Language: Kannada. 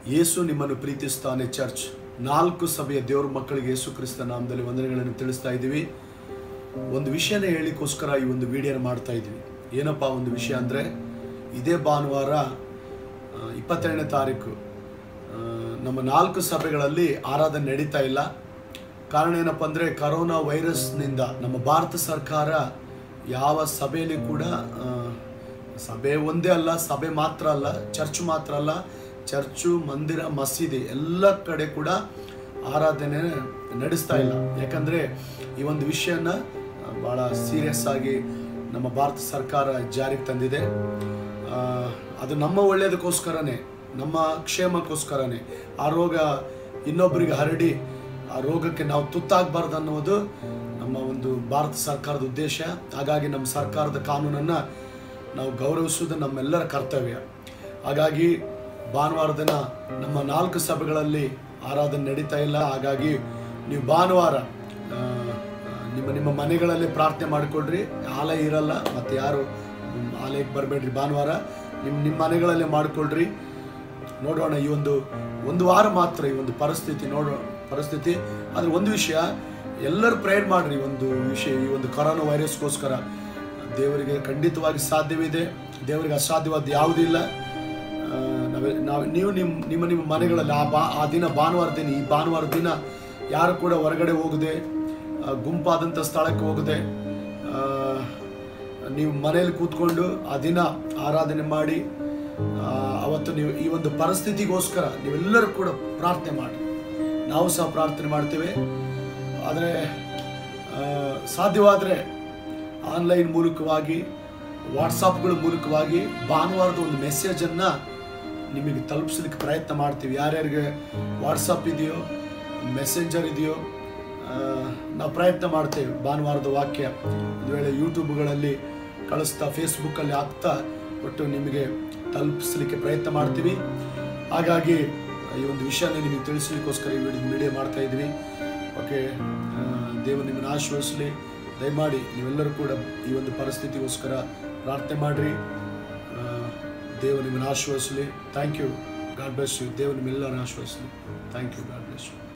ಯೇಸು ನಿಮ್ಮನ್ನು ಪ್ರೀತಿಸ್ತಾನೆ ಚರ್ಚ್ ನಾಲ್ಕು ಸಭೆಯ ದೇವ್ರ ಮಕ್ಕಳಿಗೆ ಯೇಸು ಕ್ರಿಸ್ತ ನಾಮದಲ್ಲಿ ವಂದನೆಗಳನ್ನು ತಿಳಿಸ್ತಾ ಇದ್ದೀವಿ ಒಂದು ವಿಷಯನ ಹೇಳಿಕೋಸ್ಕರ ಈ ಒಂದು ವಿಡಿಯೋನ ಮಾಡ್ತಾ ಇದ್ವಿ ಏನಪ್ಪ ಒಂದು ವಿಷಯ ಅಂದರೆ ಇದೇ ಭಾನುವಾರ ಆ, ಇಪ್ಪತ್ತೆರಡನೇ ತಾರೀಕು ಆ, ನಮ್ಮ ನಾಲ್ಕು ಸಭೆಗಳಲ್ಲಿ ಆರಾಧನೆ ನಡೀತಾ ಇಲ್ಲ ಕಾರಣ ಏನಪ್ಪ ಅಂದರೆ ಕರೋನಾ ವೈರಸ್ನಿಂದ ನಮ್ಮ ಭಾರತ ಸರ್ಕಾರ ಯಾವ ಸಭೆಯಲ್ಲಿ ಕೂಡ ಆ, ಸಭೆ ಒಂದೇ ಅಲ್ಲ ಸಭೆ ಮಾತ್ರ ಅಲ್ಲ ಚರ್ಚ್ ಮಾತ್ರ ಅಲ್ಲ ಚರ್ಚು ಮಂದಿರ ಮಸೀದಿ ಎಲ್ಲ ಕಡೆ ಕೂಡ ಆರಾಧನೆ ನಡೆಸ್ತಾ ಇಲ್ಲ ಯಾಕಂದರೆ ಈ ಒಂದು ವಿಷಯನ ಆ, ಭಾಳ ಸೀರಿಯಸ್ ಆಗಿ ನಮ್ಮ ಭಾರತ ಸರ್ಕಾರ ಜಾರಿಗೆ ತಂದಿದೆ ಆ, ಅದು ನಮ್ಮ ಒಳ್ಳೆಯದಕ್ಕೋಸ್ಕರನೇ ನಮ್ಮ ಕ್ಷೇಮಕ್ಕೋಸ್ಕರನೇ ಆ ರೋಗ ಇನ್ನೊಬ್ಬರಿಗೆ ಹರಡಿ ಆ ರೋಗಕ್ಕೆ ನಾವು ತುತ್ತಾಗಬಾರ್ದು ಅನ್ನೋದು ನಮ್ಮ ಒಂದು ಭಾರತ ಸರ್ಕಾರದ ಉದ್ದೇಶ ಹಾಗಾಗಿ ನಮ್ಮ ಸರ್ಕಾರದ ಕಾನೂನನ್ನು ನಾವು ಗೌರವಿಸುವುದು ನಮ್ಮೆಲ್ಲರ ಕರ್ತವ್ಯ ಹಾಗಾಗಿ ಭಾನುವಾರ ದಿನ ನಮ್ಮ ನಾಲ್ಕು ಸಭೆಗಳಲ್ಲಿ ಆರಾಧನೆ ನಡೀತಾ ಇಲ್ಲ ಹಾಗಾಗಿ ನೀವು ಭಾನುವಾರ ಆ, ಆ, ನಿಮ್ಮ ನಿಮ್ಮ ಮನೆಗಳಲ್ಲೇ ಪ್ರಾರ್ಥನೆ ಮಾಡಿಕೊಳ್ರಿ ಆಲಯ ಇರಲ್ಲ ಮತ್ತು ಯಾರು ಮ್, ಆಲಯಕ್ಕೆ ಬರಬೇಡ್ರಿ ಭಾನುವಾರ ನಿಮ್ಮ ನಿಮ್ಮ ಮನೆಗಳಲ್ಲೇ ಮಾಡಿಕೊಳ್ರಿ ನೋಡೋಣ ಈ ಒಂದು ಒಂದು ವಾರ ಮಾತ್ರ ಈ ಒಂದು ಪರಿಸ್ಥಿತಿ ನೋಡೋ ಪರಿಸ್ಥಿತಿ ಆದರೆ ಒಂದು ವಿಷಯ ಎಲ್ಲರೂ ಪ್ರೇಯರ್ ಮಾಡ್ರಿ ಈ ಒಂದು ವಿಷಯ ಈ ಒಂದು ಕೊರೋನಾ ವೈರಸ್ಗೋಸ್ಕರ ದೇವರಿಗೆ ಖಂಡಿತವಾಗಿ ಸಾಧ್ಯವಿದೆ ದೇವರಿಗೆ ಅಸಾಧ್ಯವಾದ ಯಾವುದೂ ಇಲ್ಲ ಆ, ನಾವೇ ನಾವು ನೀವು ನಿಮ್ಮ ನಿಮ್ಮ ನಿಮ್ಮ ಮನೆಗಳಲ್ಲಿ ಆ ಬಾ ಆ ದಿನ ಭಾನುವಾರ ದಿನ ಈ ಭಾನುವಾರ ದಿನ ಯಾರು ಕೂಡ ಹೊರಗಡೆ ಹೋಗದೆ ಆ, ಗುಂಪಾದಂಥ ಸ್ಥಳಕ್ಕೆ ಹೋಗದೆ ಆ, ನೀವು ಮನೆಯಲ್ಲಿ ಕೂತ್ಕೊಂಡು ಆ ದಿನ ಆರಾಧನೆ ಮಾಡಿ ಆ, ಅವತ್ತು ನೀವು ಈ ಒಂದು ಪರಿಸ್ಥಿತಿಗೋಸ್ಕರ ನೀವೆಲ್ಲರೂ ಕೂಡ ಪ್ರಾರ್ಥನೆ ಮಾಡಿ ನಾವು ಸಹ ಪ್ರಾರ್ಥನೆ ಮಾಡ್ತೇವೆ ಆದರೆ ಸಾಧ್ಯವಾದರೆ ಆನ್ಲೈನ್ ಮೂಲಕವಾಗಿ ವಾಟ್ಸಪ್ಗಳ ಮೂಲಕವಾಗಿ ಭಾನುವಾರದ ಒಂದು ಮೆಸೇಜನ್ನು ನಿಮಗೆ ತಲುಪಿಸಲಿಕ್ಕೆ ಪ್ರಯತ್ನ ಮಾಡ್ತೀವಿ ಯಾರ್ಯಾರಿಗೆ ವಾಟ್ಸಪ್ ಇದೆಯೋ ಮೆಸೆಂಜರ್ ಇದೆಯೋ ಆ, ನಾವು ಪ್ರಯತ್ನ ಮಾಡ್ತೇವೆ ಭಾನುವಾರದ ವಾಕ್ಯ ಒಂದು ವೇಳೆ ಯೂಟ್ಯೂಬ್ಗಳಲ್ಲಿ ಕಳಿಸ್ತಾ ಫೇಸ್ಬುಕ್ಕಲ್ಲಿ ಹಾಕ್ತಾ ಒಟ್ಟು ನಿಮಗೆ ತಲುಪಿಸಲಿಕ್ಕೆ ಪ್ರಯತ್ನ ಮಾಡ್ತೀವಿ ಹಾಗಾಗಿ ಈ ಒಂದು ವಿಷಯನ ನಿಮಗೆ ತಿಳಿಸ್ಲಿಕ್ಕೋಸ್ಕರ ಈ ವಿಡಿಯೋ ವಿಡಿಯೋ ಮಾಡ್ತಾ ಇದ್ವಿ ಓಕೆ ಆ, ದೇವರು ನಿಮ್ಮನ್ನು ಆಶೀರ್ವದಿಸಲಿ ದಯಮಾಡಿ ನೀವೆಲ್ಲರೂ ಕೂಡ ಈ ಒಂದು ಪರಿಸ್ಥಿತಿಗೋಸ್ಕರ ಪ್ರಾರ್ಥನೆ ಮಾಡಿರಿ ದೇವರು ನಿಮ್ಮನ್ನು ಆಶೀರ್ವದಿಸಲಿ thank you God bless you ದೇವರು ನಿಮ್ಮೆಲ್ಲರನ್ನು ಆಶೀರ್ವದಿಸಲಿ thank you God bless you